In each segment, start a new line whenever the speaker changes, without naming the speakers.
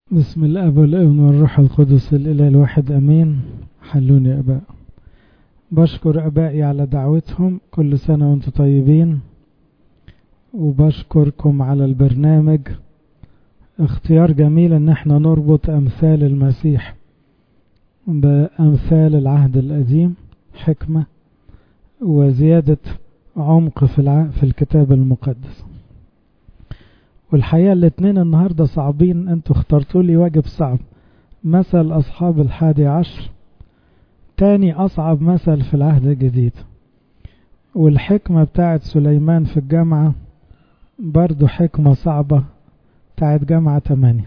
بسم الأب والابن والروح القدس الإله الواحد أمين حلوني أباء بشكر أبائي على دعوتهم كل سنة وانتم طيبين وبشكركم على البرنامج اختيار جميل ان احنا نربط أمثال المسيح بأمثال العهد القديم حكمة وزيادة عمق في, الع... في الكتاب المقدس والحقيقة الاتنين النهاردة صعبين انتوا اخترتوا لي واجب صعب مثل أصحاب الحادي عشر تاني أصعب مثل في العهد الجديد والحكمة بتاعت سليمان في الجامعة برضو حكمة صعبة بتاعت جامعة تمانية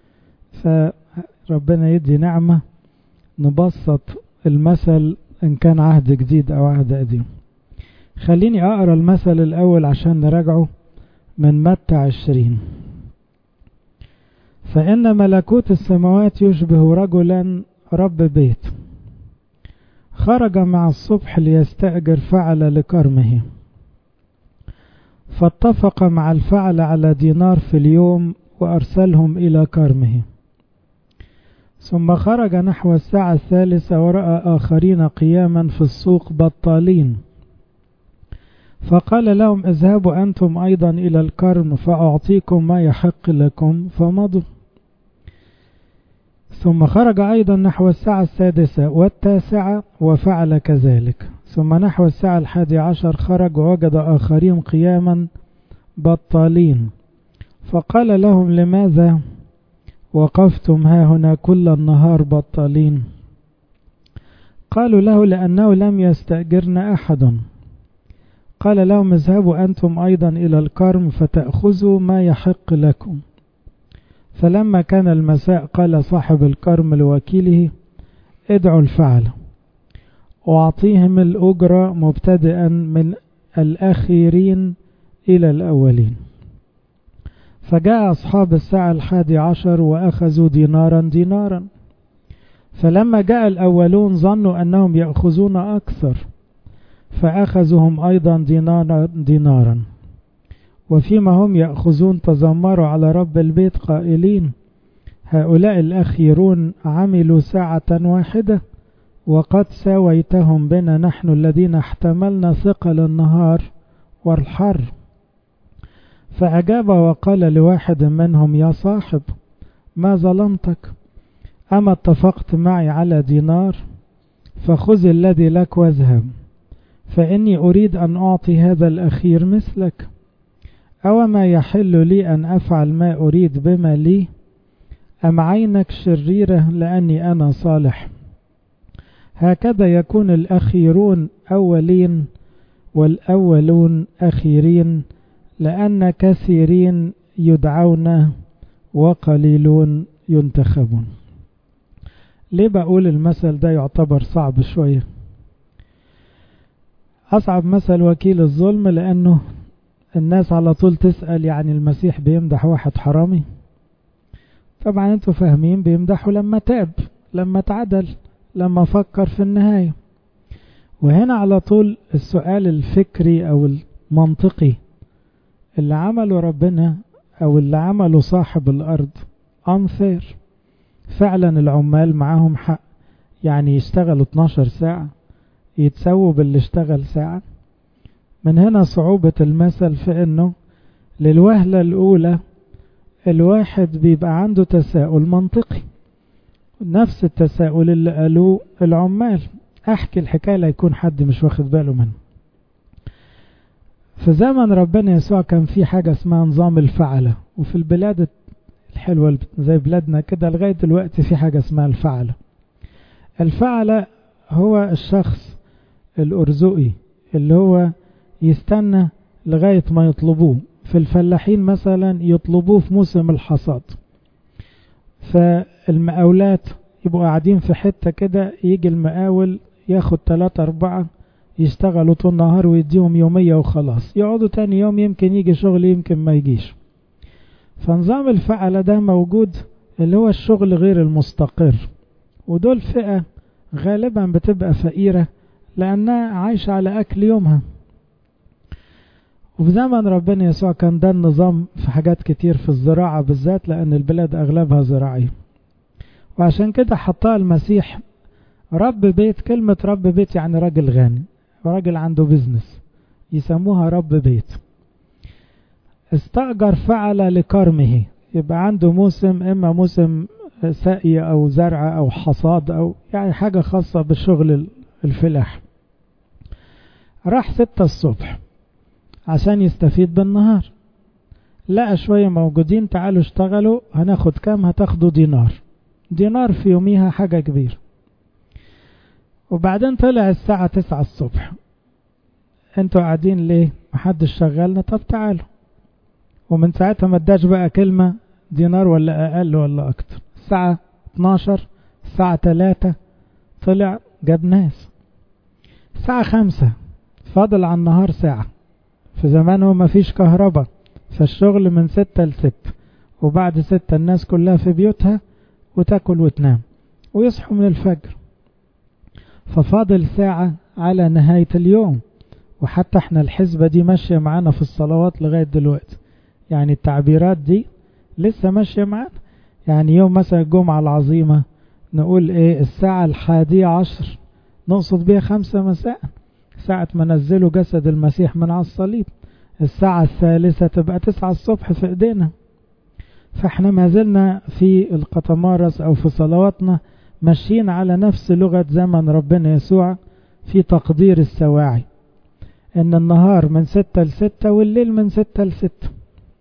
فربنا يدي نعمة نبسط المثل إن كان عهد جديد أو عهد قديم خليني أقرأ المثل الأول عشان نراجعه من متى عشرين فإن ملكوت السماوات يشبه رجلا رب بيت خرج مع الصبح ليستأجر فعل لكرمه فاتفق مع الفعل على دينار في اليوم وأرسلهم إلى كرمه ثم خرج نحو الساعة الثالثة ورأى آخرين قياما في السوق بطالين فقال لهم اذهبوا أنتم أيضا إلى الكرم فأعطيكم ما يحق لكم فمضوا ثم خرج أيضا نحو الساعة السادسة والتاسعة وفعل كذلك ثم نحو الساعة الحادي عشر خرج ووجد آخرين قياما بطالين فقال لهم لماذا وقفتم ها هنا كل النهار بطالين قالوا له لأنه لم يستأجرنا أحد قال لهم اذهبوا أنتم أيضا إلى الكرم فتأخذوا ما يحق لكم فلما كان المساء قال صاحب الكرم لوكيله ادعوا الفعل وأعطيهم الأجرة مبتدئا من الأخيرين إلى الأولين فجاء أصحاب الساعة الحادي عشر وأخذوا دينارا دينارا فلما جاء الأولون ظنوا أنهم يأخذون أكثر فأخذهم أيضا دينارا دينارا وفيما هم يأخذون تذمروا على رب البيت قائلين هؤلاء الأخيرون عملوا ساعة واحدة وقد ساويتهم بنا نحن الذين احتملنا ثقل النهار والحر فأجاب وقال لواحد منهم يا صاحب ما ظلمتك أما اتفقت معي على دينار فخذ الذي لك واذهب فإني أريد أن أعطي هذا الأخير مثلك أو ما يحل لي أن أفعل ما أريد بما لي أم عينك شريرة لأني أنا صالح هكذا يكون الأخيرون أولين والأولون أخيرين لأن كثيرين يدعون وقليلون ينتخبون ليه بقول المثل ده يعتبر صعب شوية أصعب مثل وكيل الظلم لأنه الناس على طول تسأل يعني المسيح بيمدح واحد حرامي طبعا انتوا فاهمين بيمدحه لما تاب لما تعدل لما فكر في النهاية وهنا على طول السؤال الفكري أو المنطقي اللي عمله ربنا أو اللي عمله صاحب الأرض unfair فعلا العمال معاهم حق يعني يشتغلوا 12 ساعة يتسووا باللي اشتغل ساعة من هنا صعوبة المثل في انه للوهلة الاولى الواحد بيبقى عنده تساؤل منطقي نفس التساؤل اللي قالوه العمال احكي الحكاية لا يكون حد مش واخد باله منه في زمن ربنا يسوع كان في حاجة اسمها نظام الفعلة وفي البلاد الحلوة زي بلادنا كده لغاية دلوقتي في حاجة اسمها الفعلة الفعلة هو الشخص الأرزقي اللي هو يستنى لغاية ما يطلبوه في الفلاحين مثلا يطلبوه في موسم الحصاد فالمقاولات يبقوا قاعدين في حتة كده يجي المقاول ياخد تلاتة أربعة يشتغلوا طول النهار ويديهم يومية وخلاص يقعدوا تاني يوم يمكن يجي شغل يمكن ما يجيش فنظام الفعلة ده موجود اللي هو الشغل غير المستقر ودول فئة غالبا بتبقى فقيرة لأنها عايشة على أكل يومها وفي زمن ربنا يسوع كان ده النظام في حاجات كتير في الزراعة بالذات لأن البلاد أغلبها زراعية وعشان كده حطها المسيح رب بيت كلمة رب بيت يعني راجل غني راجل عنده بيزنس يسموها رب بيت استأجر فعل لكرمه يبقى عنده موسم إما موسم سقي أو زرع أو حصاد أو يعني حاجة خاصة بشغل الفلاح راح ستة الصبح عشان يستفيد بالنهار لقى شوية موجودين تعالوا اشتغلوا هناخد كام هتاخدوا دينار دينار في يوميها حاجة كبيرة وبعدين طلع الساعة تسعة الصبح انتوا قاعدين ليه محدش شغلنا طب تعالوا ومن ساعتها ما اداش بقى كلمة دينار ولا اقل ولا اكتر الساعة 12 الساعة 3 طلع جاب ناس الساعة 5 فاضل على النهار ساعة في زمانه ما فيش كهرباء فالشغل من ستة لستة وبعد ستة الناس كلها في بيوتها وتاكل وتنام ويصحوا من الفجر ففاضل ساعة على نهاية اليوم وحتى احنا الحسبة دي ماشية معانا في الصلوات لغاية دلوقتي يعني التعبيرات دي لسه ماشية معانا يعني يوم مثلا الجمعة العظيمة نقول ايه الساعة الحادية عشر نقصد بيها خمسة مساء ساعة ما نزلوا جسد المسيح من على الصليب الساعة الثالثة تبقى تسعة الصبح في ايدينا فاحنا ما زلنا في القطمارس او في صلواتنا ماشيين على نفس لغة زمن ربنا يسوع في تقدير السواعي ان النهار من ستة لستة والليل من ستة لستة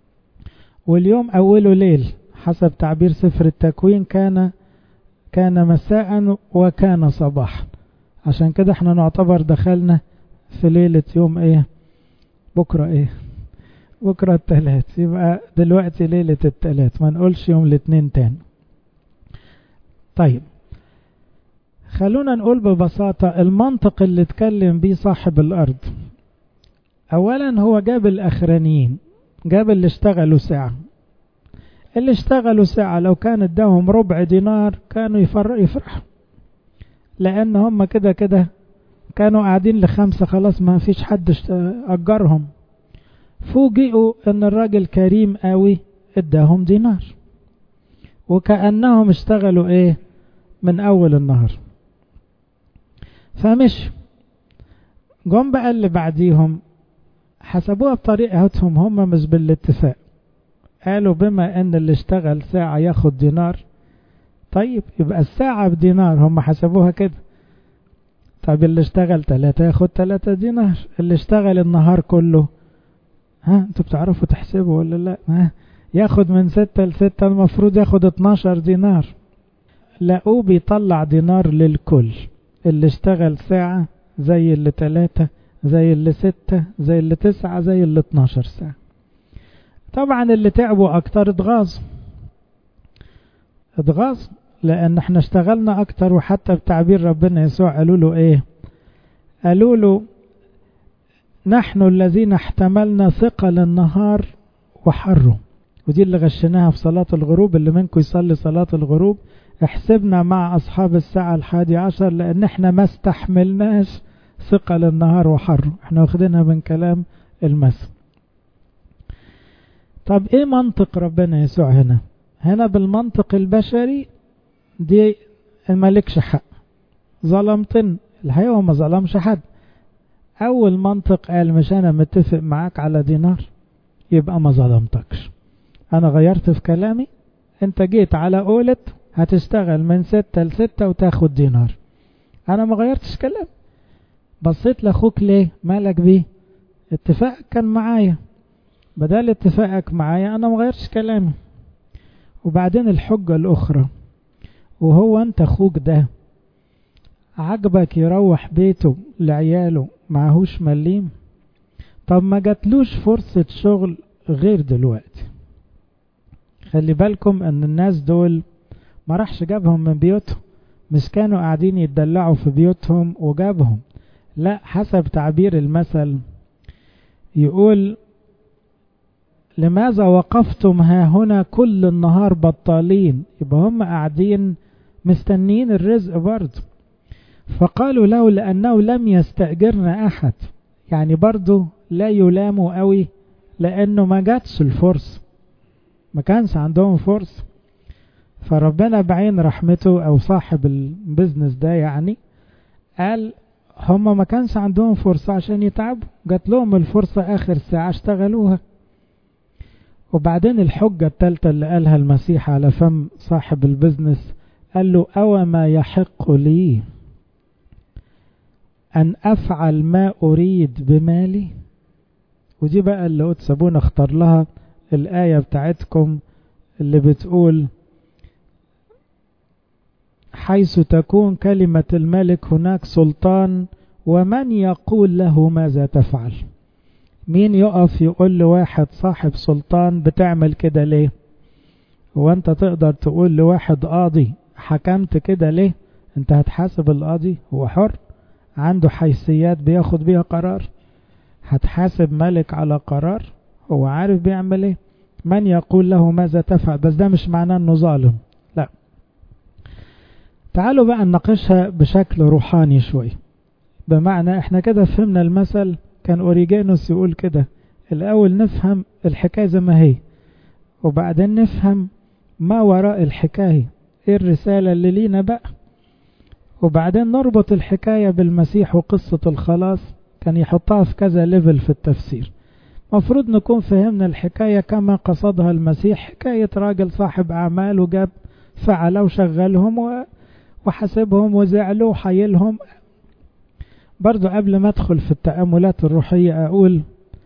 واليوم اوله ليل حسب تعبير سفر التكوين كان كان مساء وكان صباحا عشان كده احنا نعتبر دخلنا في ليلة يوم ايه بكرة ايه بكرة التلات يبقى دلوقتي ليلة التلات ما نقولش يوم الاثنين تاني طيب خلونا نقول ببساطة المنطق اللي اتكلم بيه صاحب الأرض أولا هو جاب الأخرانيين جاب اللي اشتغلوا ساعة اللي اشتغلوا ساعة لو كان اداهم ربع دينار كانوا يفرحوا لأن هم كده كده كانوا قاعدين لخمسة خلاص ما فيش حد أجرهم فوجئوا ان الراجل كريم قوي اداهم دينار وكأنهم اشتغلوا ايه من اول النهار فمش جم بقى اللي بعديهم حسبوها بطريقتهم هم مش بالاتفاق قالوا بما ان اللي اشتغل ساعة ياخد دينار طيب يبقى الساعة بدينار هم حسبوها كده طيب اللي اشتغل تلاتة ياخد تلاتة دينار اللي اشتغل النهار كله ها انتوا بتعرفوا تحسبوا ولا لا ها ياخد من ستة لستة المفروض ياخد اتناشر دينار لقوه بيطلع دينار للكل اللي اشتغل ساعة زي اللي تلاتة زي اللي ستة زي اللي تسعة زي اللي اتناشر ساعة طبعا اللي تعبوا اكتر اتغاظ اتغاظ لان احنا اشتغلنا اكتر وحتى بتعبير ربنا يسوع قالوا له ايه قالوا له نحن الذين احتملنا ثقل النهار وحره ودي اللي غشناها في صلاة الغروب اللي منكم يصلي صلاة الغروب احسبنا مع أصحاب الساعة الحادي عشر لأن احنا ما استحملناش ثقل النهار وحره احنا واخدينها من كلام المثل طب ايه منطق ربنا يسوع هنا هنا بالمنطق البشري دي مالكش حق ظلمتن الحقيقة هو ما ظلمش حد أول منطق قال مش أنا متفق معاك على دينار يبقى ما ظلمتكش أنا غيرت في كلامي أنت جيت على قولة هتشتغل من ستة لستة وتاخد دينار أنا ما غيرتش كلام بصيت لأخوك ليه مالك بيه اتفاقك كان معايا بدل اتفاقك معايا أنا ما غيرتش كلامي وبعدين الحجة الأخرى وهو أنت أخوك ده عجبك يروح بيته لعياله معهوش مليم طب ما جاتلوش فرصة شغل غير دلوقتي خلي بالكم ان الناس دول ما راحش جابهم من بيوتهم مش كانوا قاعدين يتدلعوا في بيوتهم وجابهم لا حسب تعبير المثل يقول لماذا وقفتم ها هنا كل النهار بطالين يبقى هم قاعدين مستنيين الرزق برضه فقالوا له لأنه لم يستأجرنا أحد يعني برضه لا يلاموا قوي لأنه ما جاتش الفرصة ما كانش عندهم فرصة فربنا بعين رحمته أو صاحب البزنس ده يعني قال هما ما كانش عندهم فرصة عشان يتعبوا جات لهم الفرصة آخر ساعة اشتغلوها وبعدين الحجة التالتة اللي قالها المسيح على فم صاحب البزنس قال له أو ما يحق لي أن أفعل ما أريد بمالي ودي بقى اللي قلت سابونا اختار لها الآية بتاعتكم اللي بتقول حيث تكون كلمة الملك هناك سلطان ومن يقول له ماذا تفعل مين يقف يقول لواحد صاحب سلطان بتعمل كده ليه هو انت تقدر تقول لواحد قاضي حكمت كده ليه انت هتحاسب القاضي هو حر عنده حيثيات بياخد بيها قرار هتحاسب ملك على قرار هو عارف بيعمل ايه من يقول له ماذا تفعل بس ده مش معناه انه ظالم لا تعالوا بقى نناقشها بشكل روحاني شوي بمعنى احنا كده فهمنا المثل كان اوريجانوس يقول كده الاول نفهم الحكاية زي ما هي وبعدين نفهم ما وراء الحكاية ايه الرسالة اللي لينا بقى وبعدين نربط الحكاية بالمسيح وقصة الخلاص كان يحطها في كذا ليفل في التفسير مفروض نكون فهمنا الحكاية كما قصدها المسيح حكاية راجل صاحب أعمال وجاب فعل وشغلهم وحسبهم وزعلوا وحيلهم برضو قبل ما أدخل في التأملات الروحية أقول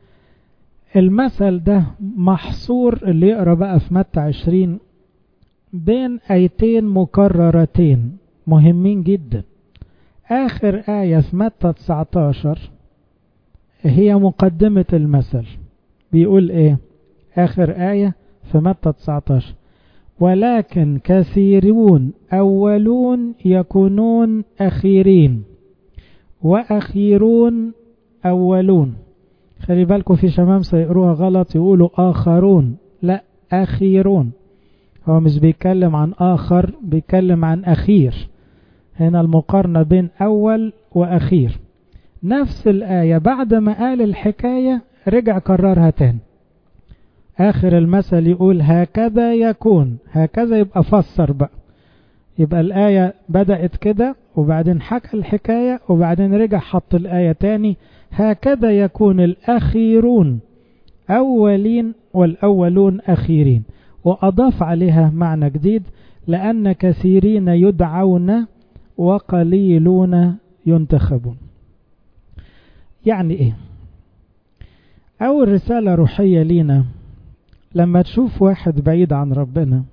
المثل ده محصور اللي يقرأ بقى في متى عشرين بين آيتين مكررتين مهمين جدا آخر آية في متى 19 هي مقدمة المثل بيقول إيه آخر آية في متى 19 ولكن كثيرون أولون يكونون أخيرين وأخيرون أولون خلي بالكم في شمام سيقروها غلط يقولوا آخرون لا أخيرون هو مش بيتكلم عن آخر بيتكلم عن أخير هنا المقارنة بين أول وأخير نفس الآية بعد ما قال الحكاية رجع كررها تاني آخر المثل يقول هكذا يكون هكذا يبقى فسر بقى يبقى الآية بدأت كده وبعدين حكى الحكاية وبعدين رجع حط الآية تاني هكذا يكون الأخيرون أولين والأولون أخيرين وأضاف عليها معنى جديد لأن كثيرين يدعون وقليلون ينتخبون يعني ايه اول رسالة روحية لينا لما تشوف واحد بعيد عن ربنا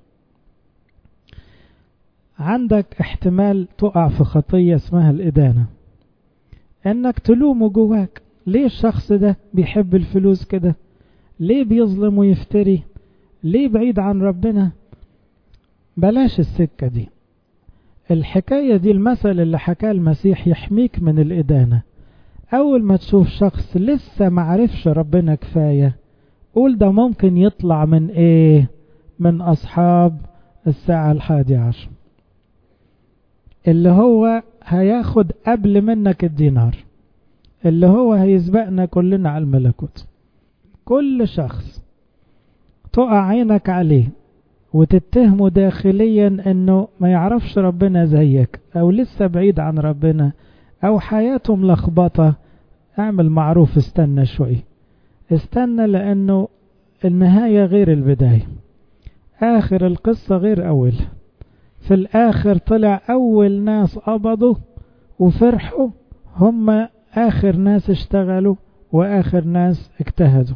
عندك احتمال تقع في خطية اسمها الإدانة انك تلومه جواك ليه الشخص ده بيحب الفلوس كده ليه بيظلم ويفتري ليه بعيد عن ربنا بلاش السكة دي الحكاية دي المثل اللي حكاه المسيح يحميك من الإدانة أول ما تشوف شخص لسه معرفش ربنا كفاية قول ده ممكن يطلع من إيه من أصحاب الساعة الحادي عشر اللي هو هياخد قبل منك الدينار اللي هو هيسبقنا كلنا على الملكوت كل شخص تقع عينك عليه وتتهمه داخليا انه ما يعرفش ربنا زيك او لسه بعيد عن ربنا او حياته ملخبطة اعمل معروف استنى شوي استنى لانه النهاية غير البداية اخر القصة غير اول في الاخر طلع اول ناس قبضوا وفرحوا هم اخر ناس اشتغلوا واخر ناس اجتهدوا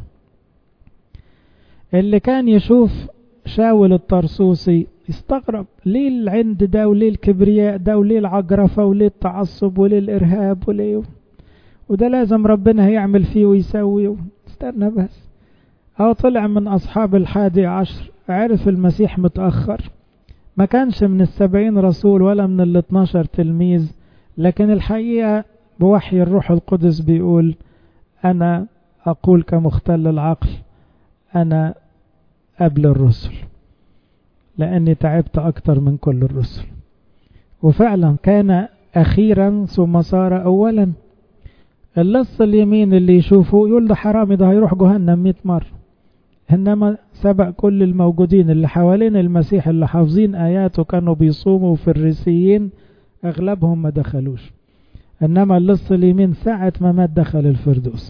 اللي كان يشوف شاول الطرسوسي يستغرب ليه العند ده وليه الكبرياء ده وليه العجرفة وليه التعصب وليه الإرهاب وليه وده لازم ربنا هيعمل فيه ويسوي استنى بس أو طلع من أصحاب الحادي عشر عرف المسيح متأخر ما كانش من السبعين رسول ولا من الاثناشر تلميذ لكن الحقيقة بوحي الروح القدس بيقول أنا أقول كمختل العقل أنا قبل الرسل لأني تعبت أكتر من كل الرسل وفعلا كان أخيرا ثم صار أولا اللص اليمين اللي يشوفه يقول ده حرامي ده هيروح جهنم 100 مرة إنما سبق كل الموجودين اللي حوالين المسيح اللي حافظين آياته كانوا بيصوموا في الريسيين أغلبهم ما دخلوش إنما اللص اليمين ساعة ما مات دخل الفردوس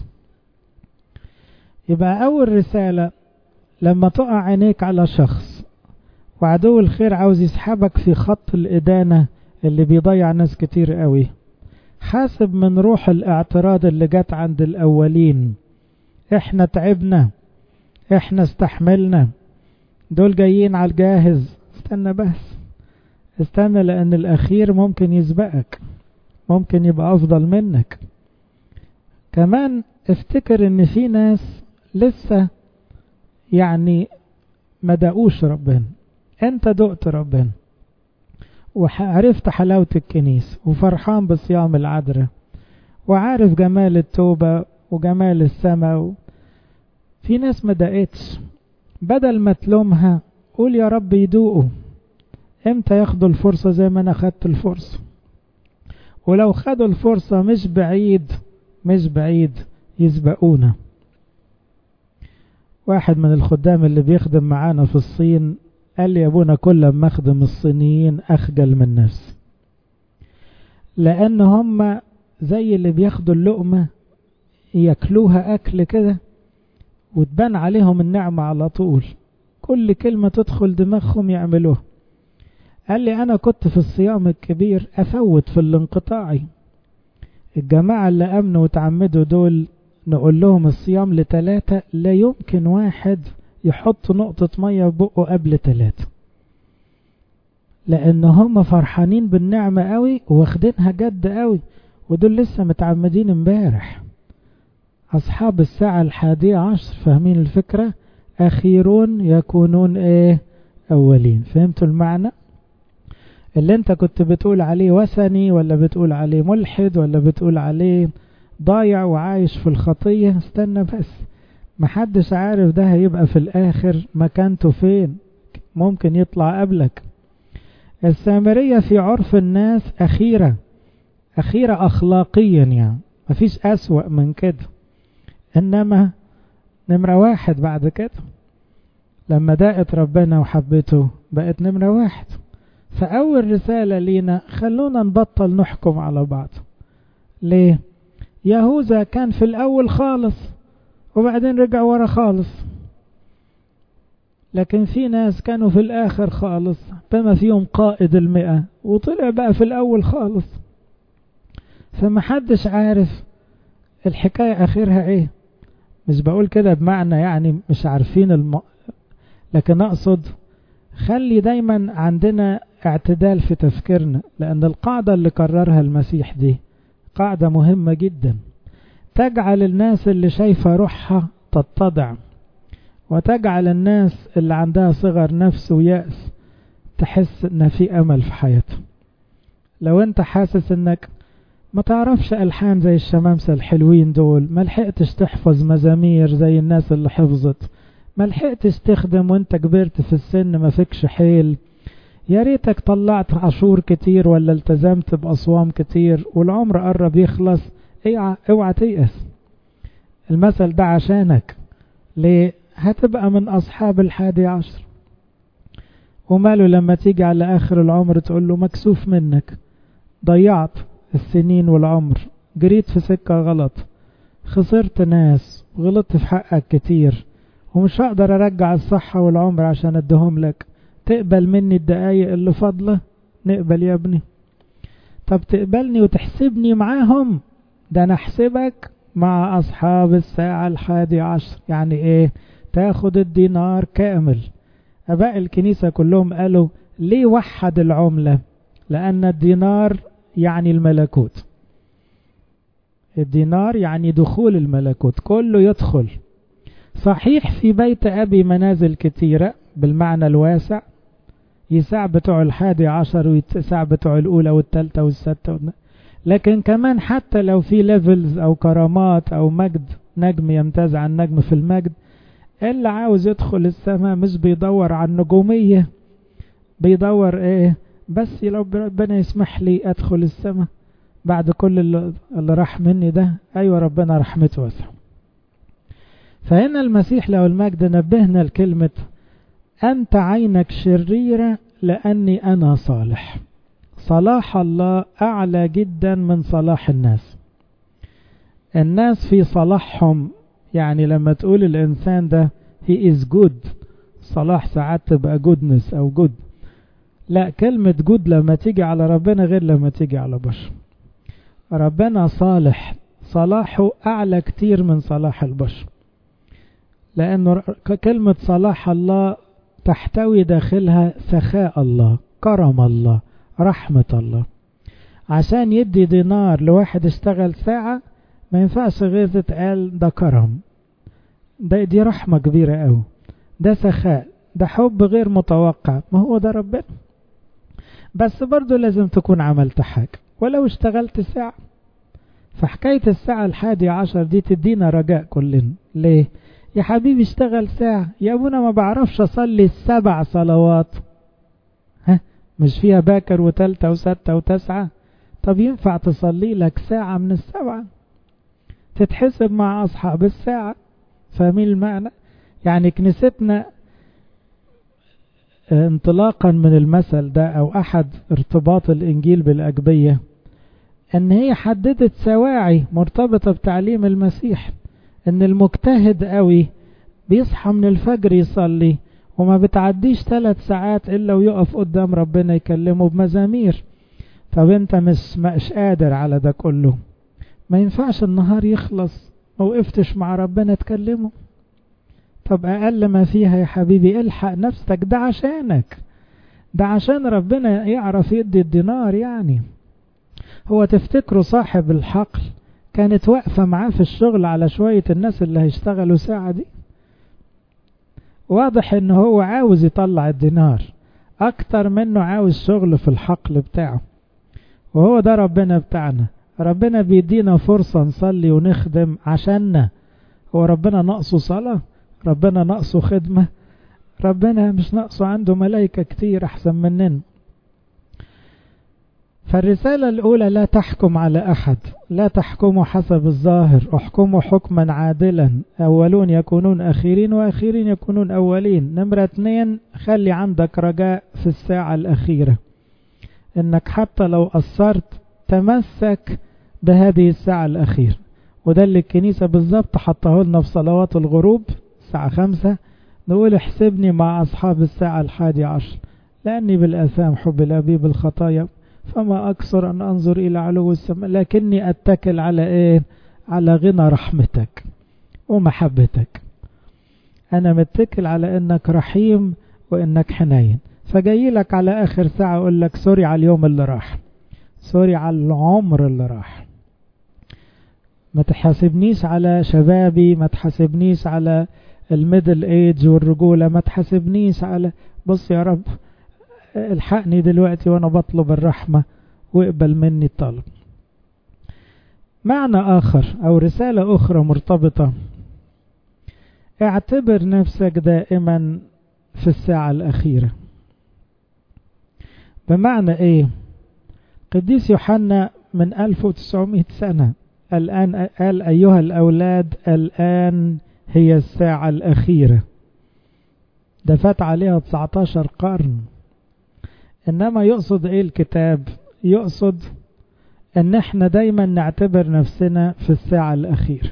يبقى أول رسالة لما تقع عينيك على شخص وعدو الخير عاوز يسحبك في خط الإدانة اللي بيضيع ناس كتير قوي حاسب من روح الاعتراض اللي جت عند الأولين احنا تعبنا احنا استحملنا دول جايين على الجاهز استنى بس استنى لأن الأخير ممكن يسبقك ممكن يبقى أفضل منك كمان افتكر ان في ناس لسه يعني ما دقوش ربنا انت دقت ربنا وعرفت حلاوة الكنيس وفرحان بصيام العذراء وعارف جمال التوبة وجمال السماء و... في ناس ما دقتش بدل ما تلومها قول يا رب يدوقوا امتى ياخدوا الفرصة زي ما انا خدت الفرصة ولو خدوا الفرصة مش بعيد مش بعيد يسبقونا واحد من الخدام اللي بيخدم معانا في الصين قال لي يا ابونا كل ما اخدم الصينيين اخجل من نفسي لان هم زي اللي بياخدوا اللقمة ياكلوها اكل كده وتبان عليهم النعمة على طول كل كلمة تدخل دماغهم يعملوها قال لي انا كنت في الصيام الكبير افوت في الانقطاعي الجماعة اللي امنوا وتعمدوا دول نقول لهم الصيام لتلاتة لا يمكن واحد يحط نقطة مية في بقه قبل تلاتة لان هم فرحانين بالنعمة قوي واخدينها جد قوي ودول لسه متعمدين امبارح اصحاب الساعة الحادية عشر فاهمين الفكرة اخيرون يكونون ايه اولين فهمتوا المعنى اللي انت كنت بتقول عليه وثني ولا بتقول عليه ملحد ولا بتقول عليه ضايع وعايش في الخطية استنى بس محدش عارف ده هيبقى في الاخر مكانته فين ممكن يطلع قبلك السامرية في عرف الناس اخيرة اخيرة اخلاقيا يعني مفيش اسوأ من كده انما نمرة واحد بعد كده لما دقت ربنا وحبته بقت نمرة واحد فأول رسالة لينا خلونا نبطل نحكم على بعض ليه يهوذا كان في الأول خالص وبعدين رجع ورا خالص لكن في ناس كانوا في الآخر خالص بما فيهم قائد المئة وطلع بقى في الأول خالص فمحدش عارف الحكاية آخرها ايه مش بقول كده بمعنى يعني مش عارفين الم... لكن أقصد خلي دايما عندنا اعتدال في تفكيرنا لأن القاعدة اللي قررها المسيح دي قاعدة مهمة جدا تجعل الناس اللي شايفة روحها تتضع وتجعل الناس اللي عندها صغر نفس ويأس تحس ان في امل في حياتها لو انت حاسس انك ما تعرفش ألحان زي الشمامسة الحلوين دول ما لحقتش تحفظ مزامير زي الناس اللي حفظت ما لحقتش تخدم وانت كبرت في السن ما فيكش حيل يا ريتك طلعت عشور كتير ولا التزمت بأصوام كتير والعمر قرب يخلص اوعى تيأس المثل ده عشانك ليه هتبقى من أصحاب الحادي عشر وماله لما تيجي على آخر العمر تقول له مكسوف منك ضيعت السنين والعمر جريت في سكة غلط خسرت ناس وغلطت في حقك كتير ومش هقدر ارجع الصحة والعمر عشان ادهم لك تقبل مني الدقايق اللي فاضلة نقبل يا ابني طب تقبلني وتحسبني معاهم ده انا احسبك مع اصحاب الساعة الحادي عشر يعني ايه تاخد الدينار كامل اباء الكنيسة كلهم قالوا ليه وحد العملة لان الدينار يعني الملكوت الدينار يعني دخول الملكوت كله يدخل صحيح في بيت أبي منازل كتيرة بالمعنى الواسع يساع بتوع الحادي عشر ويساع بتوع الأولى والثالثة والستة لكن كمان حتى لو في ليفلز أو كرامات أو مجد نجم يمتاز عن نجم في المجد اللي عاوز يدخل السماء مش بيدور على النجومية بيدور ايه بس لو ربنا يسمح لي ادخل السماء بعد كل اللي, اللي راح مني ده أيوة ربنا رحمته واسعة فهنا المسيح لو المجد نبهنا لكلمة أنت عينك شريرة لأني أنا صالح صلاح الله أعلى جدا من صلاح الناس الناس في صلاحهم يعني لما تقول الإنسان ده he is good صلاح ساعات تبقى goodness أو good لا كلمة good لما تيجي على ربنا غير لما تيجي على بشر ربنا صالح صلاحه أعلى كتير من صلاح البشر لأنه كلمة صلاح الله تحتوي داخلها سخاء الله كرم الله رحمة الله عشان يدي دينار لواحد اشتغل ساعة ما ينفعش غير تتقال ده كرم ده دي رحمة كبيرة أوي ده سخاء ده حب غير متوقع ما هو ده ربنا بس برضو لازم تكون عملت حاجة ولو اشتغلت ساعة فحكاية الساعة الحادية عشر دي تدينا رجاء كلنا ليه يا حبيبي اشتغل ساعة يا ابونا ما بعرفش اصلي السبع صلوات ها مش فيها باكر وتالتة وستة وتسعة طب ينفع تصلي لك ساعة من السبعة تتحسب مع أصحاب الساعة فاهمين المعنى يعني كنيستنا انطلاقا من المثل ده أو أحد ارتباط الإنجيل بالأجبية أن هي حددت سواعي مرتبطة بتعليم المسيح أن المجتهد قوي بيصحى من الفجر يصلي وما بتعديش ثلاث ساعات إلا ويقف قدام ربنا يكلمه بمزامير طب انت مش مش قادر على ده كله ما ينفعش النهار يخلص ما وقفتش مع ربنا تكلمه طب أقل ما فيها يا حبيبي الحق نفسك ده عشانك ده عشان ربنا يعرف يدي الدينار يعني هو تفتكروا صاحب الحقل كانت واقفة معاه في الشغل على شوية الناس اللي هيشتغلوا ساعة دي واضح ان هو عاوز يطلع الدينار اكتر منه عاوز شغل في الحقل بتاعه وهو ده ربنا بتاعنا ربنا بيدينا فرصة نصلي ونخدم عشاننا هو ربنا ناقصه صلاة ربنا ناقصه خدمة ربنا مش ناقصه عنده ملائكة كتير أحسن مننا فالرسالة الأولى لا تحكم على أحد لا تحكموا حسب الظاهر احكموا حكما عادلا أولون يكونون أخيرين وأخيرين يكونون أولين نمرة اتنين خلي عندك رجاء في الساعة الأخيرة إنك حتى لو قصرت تمسك بهذه الساعة الأخيرة وده اللي الكنيسة بالظبط حطه لنا في صلوات الغروب الساعة خمسة نقول احسبني مع أصحاب الساعة الحادي عشر لأني بالآثام حب الأبي بالخطايا فما أكثر أن أنظر إلى علو السماء لكني أتكل على إيه على غنى رحمتك ومحبتك أنا متكل على أنك رحيم وأنك حنين فجاي لك على آخر ساعة أقول لك سوري على اليوم اللي راح سوري على العمر اللي راح ما تحاسبنيش على شبابي ما تحاسبنيش على الميدل ايج والرجولة ما تحاسبنيش على بص يا رب الحقني دلوقتي وانا بطلب الرحمة واقبل مني الطلب معنى آخر أو رسالة أخرى مرتبطة اعتبر نفسك دائما في الساعة الأخيرة بمعنى إيه قديس يوحنا من 1900 سنة الآن قال أيها الأولاد الآن هي الساعة الأخيرة ده فات عليها 19 قرن إنما يقصد إيه الكتاب يقصد إن إحنا دايما نعتبر نفسنا في الساعة الأخيرة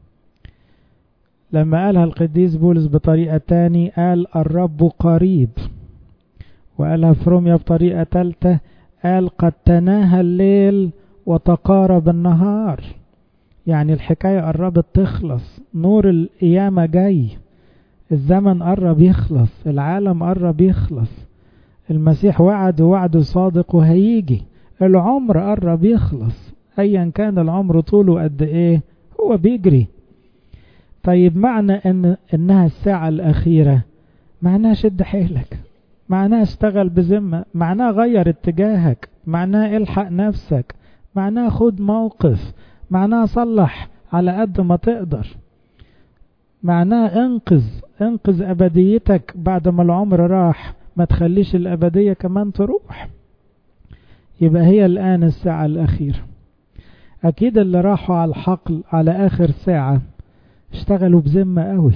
لما قالها القديس بولس بطريقة تاني قال الرب قريب وقالها في روميا بطريقة تالتة قال قد تناهى الليل وتقارب النهار يعني الحكاية قربت تخلص نور القيامة جاي الزمن قرب يخلص العالم قرب يخلص المسيح وعد وعده صادق وهيجي العمر قرب يخلص ايا كان العمر طوله قد ايه هو بيجري طيب معنى ان انها الساعة الاخيرة معناها شد حيلك معناها اشتغل بذمة معناها غير اتجاهك معناها الحق نفسك معناها خد موقف معناها صلح على قد ما تقدر معناها انقذ انقذ ابديتك بعد ما العمر راح ما تخليش الابدية كمان تروح يبقى هي الان الساعة الاخيرة أكيد اللي راحوا على الحقل على آخر ساعة اشتغلوا بذمة قوي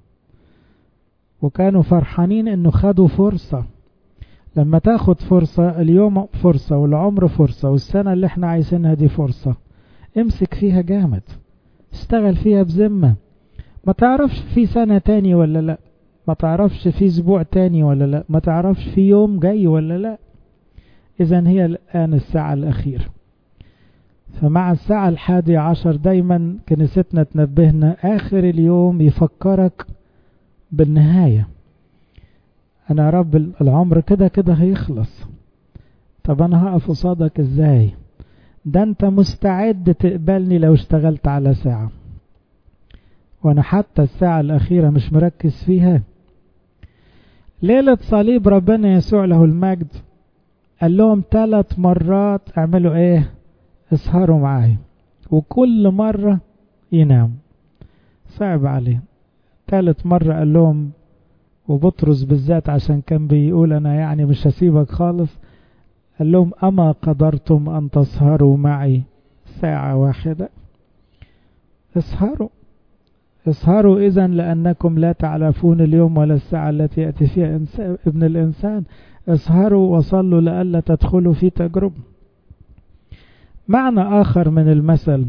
وكانوا فرحانين انه خدوا فرصة لما تاخد فرصة اليوم فرصة والعمر فرصة والسنة اللي احنا عايزينها دي فرصة امسك فيها جامد اشتغل فيها بذمة ما تعرفش في سنة تاني ولا لا ما تعرفش في اسبوع تاني ولا لا ما تعرفش في يوم جاي ولا لا اذا هي الان الساعة الاخيرة فمع الساعة الحادية عشر دايما كنيستنا تنبهنا اخر اليوم يفكرك بالنهاية انا رب العمر كده كده هيخلص طب انا هقف قصادك ازاي ده انت مستعد تقبلني لو اشتغلت على ساعة وانا حتى الساعة الاخيرة مش مركز فيها ليلة صليب ربنا يسوع له المجد قال لهم ثلاث مرات اعملوا ايه اسهروا معايا وكل مرة ينام صعب عليه ثالث مرة قال لهم وبطرس بالذات عشان كان بيقول انا يعني مش هسيبك خالص قال لهم اما قدرتم ان تسهروا معي ساعة واحدة اسهروا اسهروا اذا لانكم لا تعرفون اليوم ولا الساعة التي يأتي فيها ابن الانسان اسهروا وصلوا لئلا تدخلوا في تجربة معنى اخر من المثل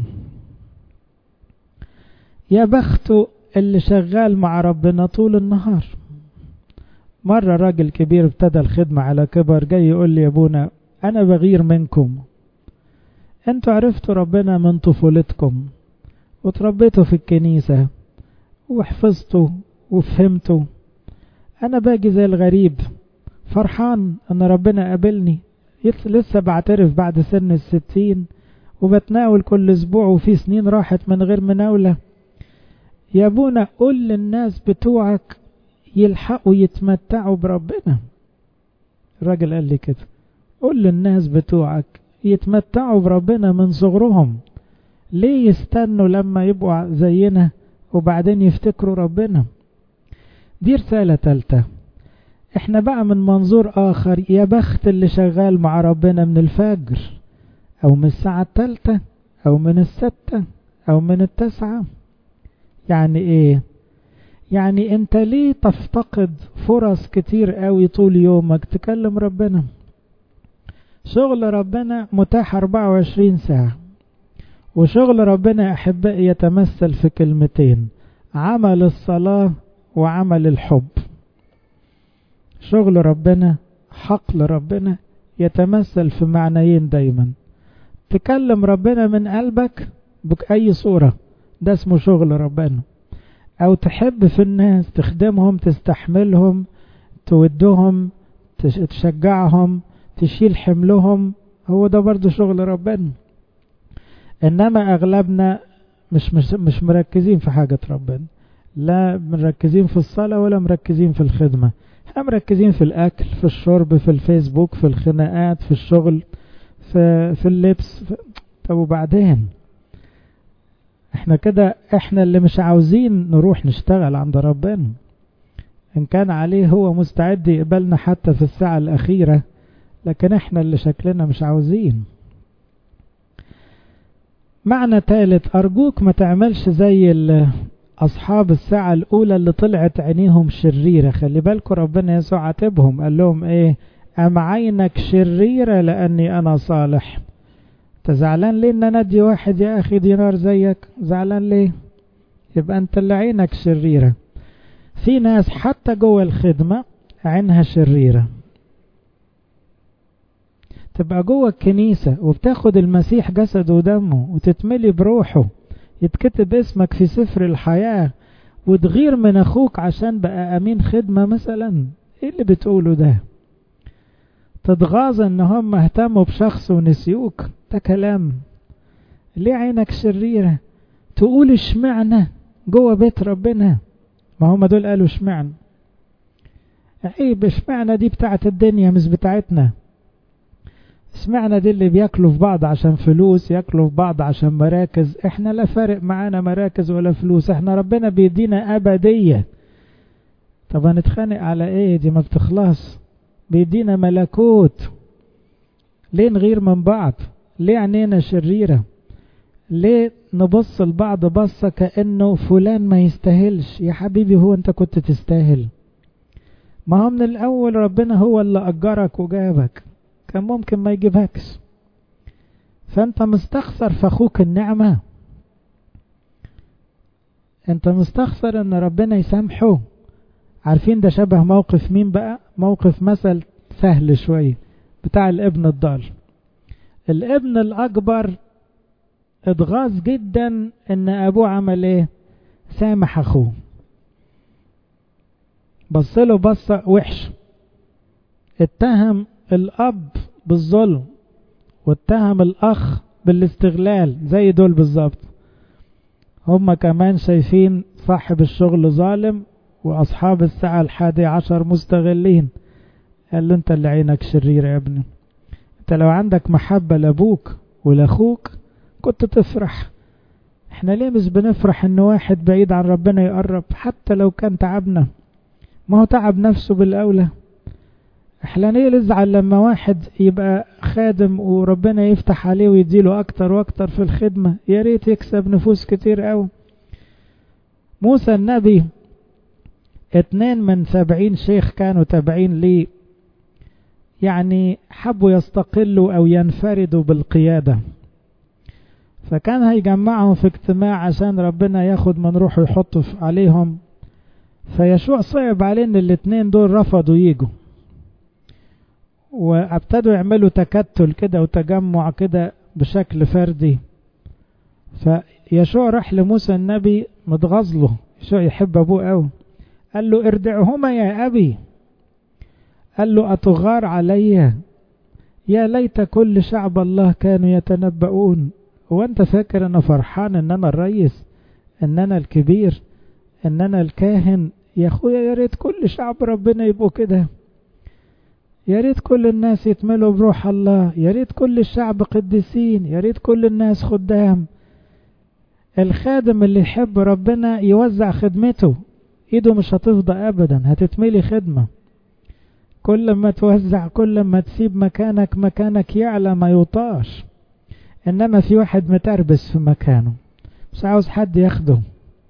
يا بخت اللي شغال مع ربنا طول النهار مرة راجل كبير ابتدى الخدمة على كبر جاي يقول لي يا ابونا انا بغير منكم انتوا عرفتوا ربنا من طفولتكم وتربيتوا في الكنيسة وحفظتوا وفهمتوا انا باجي زي الغريب فرحان ان ربنا قابلني لسه بعترف بعد سن الستين وبتناول كل اسبوع وفي سنين راحت من غير مناولة يا ابونا قول للناس بتوعك يلحقوا يتمتعوا بربنا الراجل قال لي كده قول للناس بتوعك يتمتعوا بربنا من صغرهم ليه يستنوا لما يبقوا زينا وبعدين يفتكروا ربنا دي رسالة تالتة احنا بقى من منظور اخر يا بخت اللي شغال مع ربنا من الفجر او من الساعة التالتة او من الستة او من التسعة يعني ايه يعني انت ليه تفتقد فرص كتير قوي طول يومك تكلم ربنا شغل ربنا متاح 24 ساعة وشغل ربنا أحبائي يتمثل في كلمتين عمل الصلاة وعمل الحب شغل ربنا حقل ربنا يتمثل في معنيين دايما تكلم ربنا من قلبك بأي صورة ده اسمه شغل ربنا أو تحب في الناس تخدمهم تستحملهم تودهم تشجعهم تشيل حملهم هو ده برضو شغل ربنا انما اغلبنا مش مش مش مركزين في حاجة ربنا لا مركزين في الصلاة ولا مركزين في الخدمة احنا مركزين في الاكل في الشرب في الفيسبوك في الخناقات في الشغل في في اللبس في طب وبعدين احنا كده احنا اللي مش عاوزين نروح نشتغل عند ربنا ان كان عليه هو مستعد يقبلنا حتى في الساعة الاخيرة لكن احنا اللي شكلنا مش عاوزين معنى ثالث أرجوك ما تعملش زي أصحاب الساعة الأولى اللي طلعت عينيهم شريرة خلي بالكم ربنا يسوع عاتبهم قال لهم إيه أم عينك شريرة لأني أنا صالح أنت زعلان ليه إن ندي واحد يا أخي دينار زيك زعلان ليه يبقى أنت اللي عينك شريرة في ناس حتى جوه الخدمة عينها شريرة تبقى جوه الكنيسة وبتاخد المسيح جسده ودمه وتتملي بروحه يتكتب اسمك في سفر الحياة وتغير من اخوك عشان بقى امين خدمة مثلا ايه اللي بتقوله ده تتغاظ ان هم اهتموا بشخص ونسيوك ده كلام ليه عينك شريرة تقول اشمعنى جوه بيت ربنا ما هم دول قالوا اشمعنى عيب اشمعنى دي بتاعت الدنيا مش بتاعتنا سمعنا دي اللي بياكلوا في بعض عشان فلوس ياكلوا في بعض عشان مراكز احنا لا فارق معانا مراكز ولا فلوس احنا ربنا بيدينا ابدية طب هنتخانق على ايه دي ما بتخلص بيدينا ملكوت ليه نغير من بعض ليه عينينا شريرة ليه نبص لبعض بصة كأنه فلان ما يستاهلش يا حبيبي هو انت كنت تستاهل ما هو من الأول ربنا هو اللي أجرك وجابك كان ممكن ما يجيبكش فأنت مستخسر في أخوك النعمة أنت مستخسر أن ربنا يسامحه عارفين ده شبه موقف مين بقى موقف مثل سهل شوية بتاع الابن الضال الابن الأكبر اتغاظ جدا ان ابوه عمل ايه سامح اخوه بصله بصة وحش اتهم الاب بالظلم واتهم الاخ بالاستغلال زي دول بالظبط هما كمان شايفين صاحب الشغل ظالم واصحاب الساعة الحادي عشر مستغلين قال له انت اللي عينك شرير يا ابني انت لو عندك محبة لابوك ولاخوك كنت تفرح احنا ليه مش بنفرح ان واحد بعيد عن ربنا يقرب حتى لو كان تعبنا ما هو تعب نفسه بالاولى احنا ليه نزعل لما واحد يبقى خادم وربنا يفتح عليه ويديله اكتر واكتر في الخدمة يا ريت يكسب نفوس كتير قوي موسى النبي اتنين من سبعين شيخ كانوا تابعين ليه يعني حبوا يستقلوا او ينفردوا بالقياده فكان هيجمعهم في اجتماع عشان ربنا ياخد من روحه يحطه عليهم فيشوع صعب عليه ان الاتنين دول رفضوا يجوا وابتدوا يعملوا تكتل كده وتجمع كده بشكل فردي فيشوع راح لموسى النبي متغاظ له يشوع يحب ابوه قوي قال له ارجعهما يا ابي قال له اتغار علي يا ليت كل شعب الله كانوا يتنبؤون هو انت فاكر انا فرحان ان انا الريس ان انا الكبير ان انا الكاهن يا اخويا يا ريت كل شعب ربنا يبقوا كده يا ريت كل الناس يتملوا بروح الله يا ريت كل الشعب قديسين يا ريت كل الناس خدام الخادم اللي يحب ربنا يوزع خدمته ايده مش هتفضى ابدا هتتملي خدمة كل ما توزع كل ما تسيب مكانك مكانك يعلى ما يطاش انما في واحد متربس في مكانه مش عاوز حد ياخده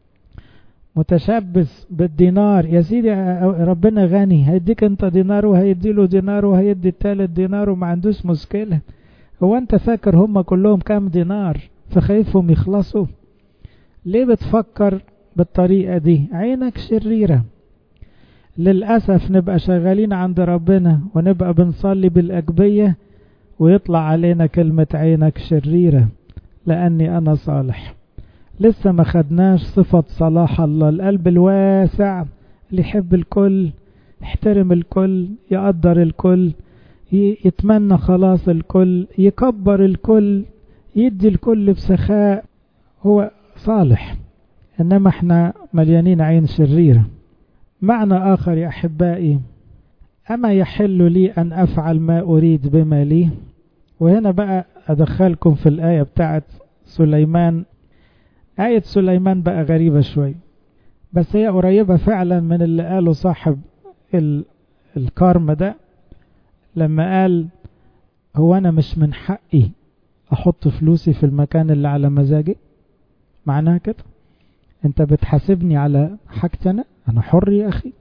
متشبث بالدينار يا سيدي ربنا غني هيديك انت دينار وهيدي له دينار وهيدي التالت دينار وما عندوش مشكلة هو انت فاكر هم كلهم كام دينار فخايفهم يخلصوا ليه بتفكر بالطريقة دي عينك شريرة للأسف نبقى شغالين عند ربنا ونبقى بنصلي بالأجبية ويطلع علينا كلمة عينك شريرة لأني أنا صالح لسه ما خدناش صفة صلاح الله القلب الواسع اللي يحب الكل يحترم الكل يقدر الكل يتمنى خلاص الكل يكبر الكل يدي الكل بسخاء هو صالح إنما احنا مليانين عين شريرة معنى آخر يا أحبائي أما يحل لي أن أفعل ما أريد بما لي وهنا بقى أدخلكم في الآية بتاعت سليمان آية سليمان بقى غريبة شوي بس هي قريبة فعلا من اللي قاله صاحب الكارم ده لما قال هو أنا مش من حقي أحط فلوسي في المكان اللي على مزاجي معناها كده أنت بتحاسبني على حاجتي أنا أنا حر يا أخي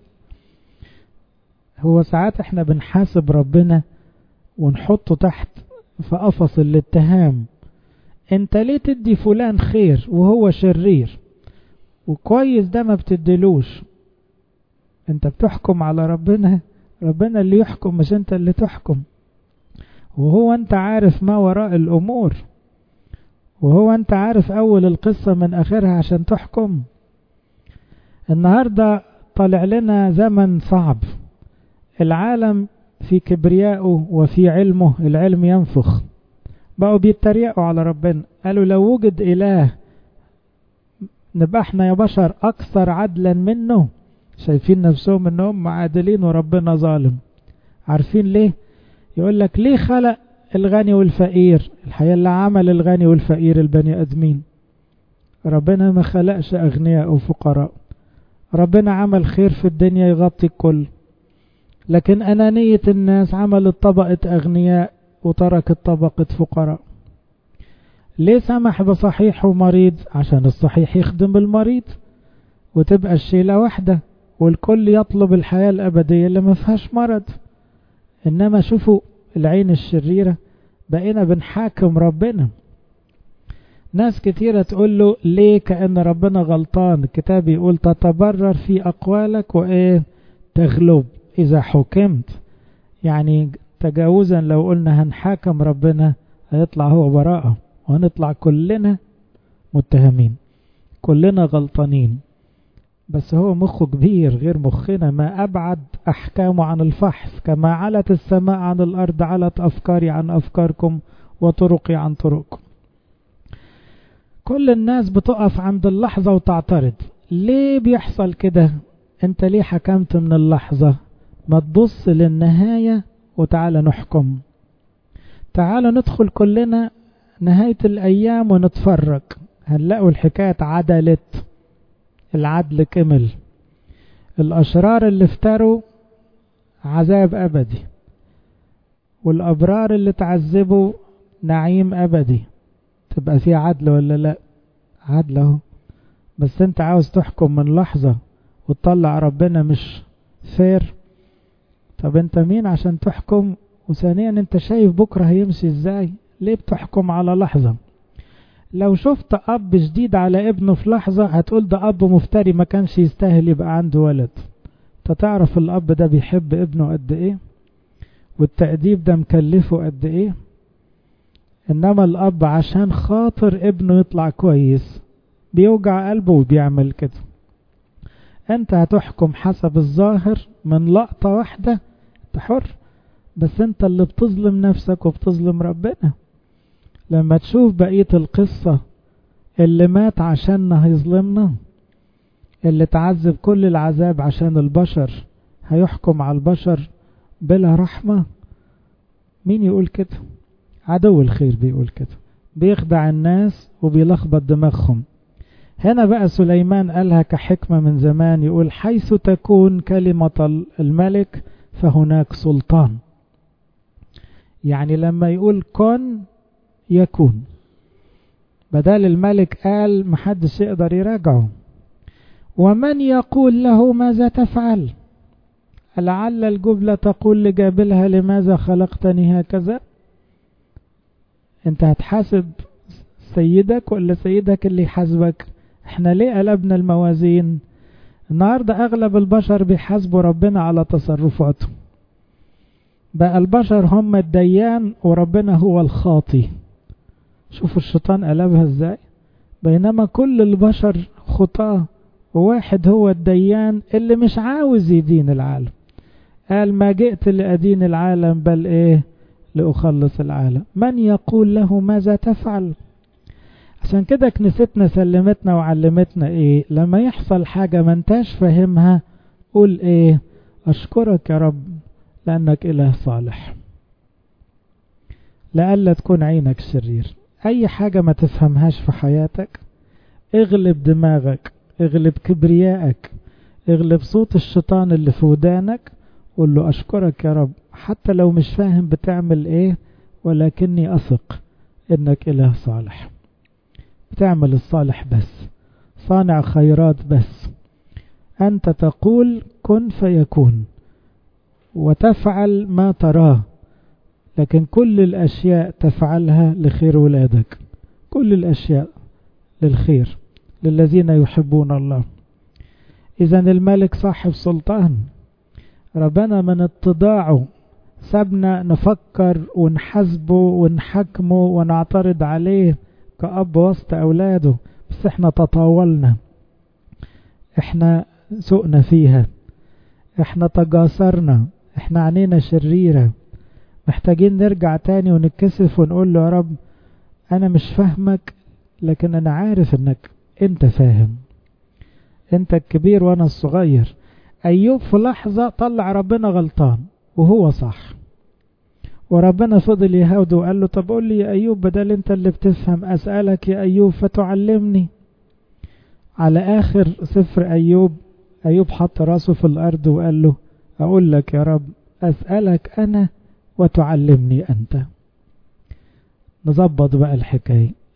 هو ساعات احنا بنحاسب ربنا ونحطه تحت في قفص الاتهام انت ليه تدي فلان خير وهو شرير وكويس ده ما بتديلوش انت بتحكم على ربنا ربنا اللي يحكم مش انت اللي تحكم وهو انت عارف ما وراء الامور وهو انت عارف اول القصة من اخرها عشان تحكم النهاردة طالع لنا زمن صعب العالم في كبريائه وفي علمه العلم ينفخ بقوا بيتريقوا على ربنا قالوا لو وجد إله نبقى احنا يا بشر أكثر عدلا منه شايفين نفسهم انهم عادلين وربنا ظالم عارفين ليه يقول لك ليه خلق الغني والفقير الحقيقة اللي عمل الغني والفقير البني أدمين ربنا ما خلقش أغنياء وفقراء ربنا عمل خير في الدنيا يغطي الكل لكن أنانية الناس عملت طبقة أغنياء وتركت طبقة فقراء ليه سمح بصحيح ومريض عشان الصحيح يخدم المريض وتبقى الشيلة واحدة والكل يطلب الحياة الأبدية اللي ما فيهاش مرض إنما شوفوا العين الشريرة بقينا بنحاكم ربنا ناس كتيرة تقول له ليه كأن ربنا غلطان الكتاب يقول تتبرر في أقوالك وإيه تغلب إذا حكمت يعني تجاوزا لو قلنا هنحاكم ربنا هيطلع هو براءة وهنطلع كلنا متهمين كلنا غلطانين بس هو مخه كبير غير مخنا ما أبعد أحكامه عن الفحص كما علت السماء عن الأرض علت أفكاري عن أفكاركم وطرقي عن طرقكم كل الناس بتقف عند اللحظة وتعترض ليه بيحصل كده انت ليه حكمت من اللحظة ما تبص للنهاية وتعال نحكم تعال ندخل كلنا نهاية الأيام ونتفرج هنلاقوا الحكاية عدلت العدل كمل الأشرار اللي افتروا عذاب أبدي والأبرار اللي تعذبوا نعيم أبدي تبقى في عدل ولا لا عدل اهو بس انت عاوز تحكم من لحظة وتطلع ربنا مش فير طب انت مين عشان تحكم وثانيا انت شايف بكرة هيمشي ازاي ليه بتحكم على لحظة لو شفت اب جديد على ابنه في لحظة هتقول ده اب مفتري ما كانش يستاهل يبقى عنده ولد انت تعرف الاب ده بيحب ابنه قد ايه والتأديب ده مكلفه قد ايه انما الاب عشان خاطر ابنه يطلع كويس بيوجع قلبه وبيعمل كده انت هتحكم حسب الظاهر من لقطة واحدة انت حر بس انت اللي بتظلم نفسك وبتظلم ربنا لما تشوف بقية القصة اللي مات عشاننا هيظلمنا اللي تعذب كل العذاب عشان البشر هيحكم على البشر بلا رحمة مين يقول كده عدو الخير بيقول كده بيخدع الناس وبيلخبط دماغهم هنا بقى سليمان قالها كحكمة من زمان يقول حيث تكون كلمة الملك فهناك سلطان يعني لما يقول كن يكون بدل الملك قال محدش يقدر يراجعه ومن يقول له ماذا تفعل لعل الجبلة تقول لجابلها لماذا خلقتني هكذا انت هتحاسب سيدك ولا سيدك اللي يحاسبك احنا ليه قلبنا الموازين النهاردة اغلب البشر بيحاسبوا ربنا على تصرفاته بقى البشر هم الديان وربنا هو الخاطي شوفوا الشيطان قلبها ازاي بينما كل البشر خطاه وواحد هو الديان اللي مش عاوز يدين العالم قال ما جئت لأدين العالم بل ايه لأخلص العالم من يقول له ماذا تفعل عشان كده كنيستنا سلمتنا وعلمتنا ايه لما يحصل حاجة ما انتاش فاهمها قول ايه اشكرك يا رب لانك اله صالح لألا تكون عينك شرير اي حاجة ما تفهمهاش في حياتك اغلب دماغك اغلب كبريائك اغلب صوت الشيطان اللي في ودانك قول له اشكرك يا رب حتى لو مش فاهم بتعمل ايه ولكني اثق انك اله صالح بتعمل الصالح بس صانع خيرات بس انت تقول كن فيكون وتفعل ما تراه لكن كل الاشياء تفعلها لخير ولادك كل الاشياء للخير للذين يحبون الله اذا الملك صاحب سلطان ربنا من اتضاعه سابنا نفكر ونحاسبه ونحكمه ونعترض عليه كأب وسط أولاده بس احنا تطاولنا احنا سقنا فيها احنا تجاسرنا احنا عنينا شريرة محتاجين نرجع تاني ونتكسف ونقول له يا رب انا مش فاهمك لكن انا عارف انك انت فاهم انت الكبير وانا الصغير ايوب في لحظة طلع ربنا غلطان وهو صح وربنا فضل يهاوده وقال له طب قول لي يا أيوب بدل أنت اللي بتفهم أسألك يا أيوب فتعلمني على آخر سفر أيوب أيوب حط راسه في الأرض وقال له أقول لك يا رب أسألك أنا وتعلمني أنت نظبط بقى الحكاية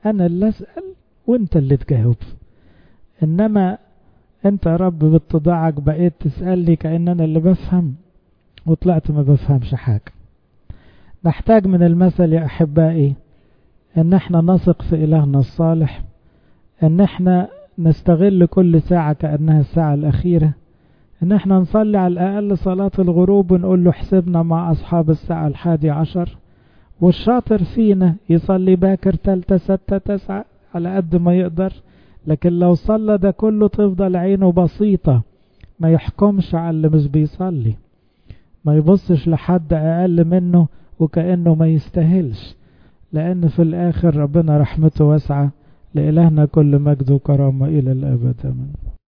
أنا اللي أسأل وأنت اللي تجاوب إنما أنت يا رب باتضاعك بقيت تسألني كأن أنا اللي بفهم وطلعت ما بفهمش حاجة نحتاج من المثل يا أحبائي ان احنا نثق في الهنا الصالح ان احنا نستغل كل ساعة كأنها الساعة الأخيرة ان احنا نصلي على الأقل صلاة الغروب ونقول له حسبنا مع أصحاب الساعة الحادي عشر والشاطر فينا يصلي باكر تالتة ستة تسعة على قد ما يقدر لكن لو صلى ده كله تفضل عينه بسيطة ما يحكمش على اللي مش بيصلي ما يبصش لحد أقل منه وكأنه ما يستاهلش لأن في الآخر ربنا رحمته واسعة لإلهنا كل مجد وكرامة إلى الأبد أمين